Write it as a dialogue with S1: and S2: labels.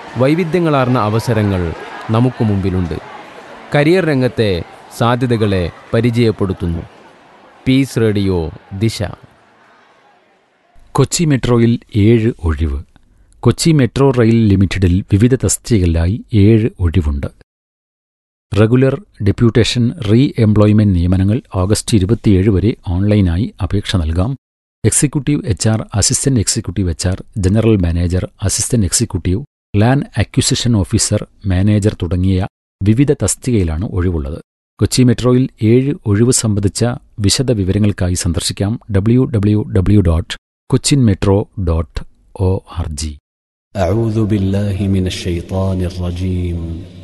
S1: വൈവിധ്യങ്ങളാർന്ന അവസരങ്ങൾ നമുക്ക് മുമ്പിലുണ്ട് കരിയർ രംഗത്തെ സാധ്യതകളെ പരിചയപ്പെടുത്തുന്നു പീസ് റേഡിയോ ദിശ
S2: കൊച്ചി മെട്രോയിൽ ഏഴ് ഒഴിവ് കൊച്ചി മെട്രോ റെയിൽ ലിമിറ്റഡിൽ വിവിധ തസ്തികകളിലായി ഏഴ് ഒഴിവുണ്ട് റെഗുലർ ഡെപ്യൂട്ടേഷൻ റീ എംപ്ലോയ്മെന്റ് നിയമനങ്ങൾ ഓഗസ്റ്റ് ഇരുപത്തിയേഴ് വരെ ഓൺലൈനായി അപേക്ഷ നൽകാം executive H R assistant executive H R general manager assistant executive land acquisition officer manager തുടങ്ങിയ വിവിധ തസ്തികയിലാണ് ഒഴിവുള്ളത് കൊച്ചി മെട്രോയിൽ ഏഴ് ഒഴിവ് സംബന്ധിച്ച വിശദ വിവരങ്ങൾക്കായി സന്ദർശിക്കാം W W W dot Cochin metro dot O R G
S3: أعوذ بالله من الشيطان الرجيم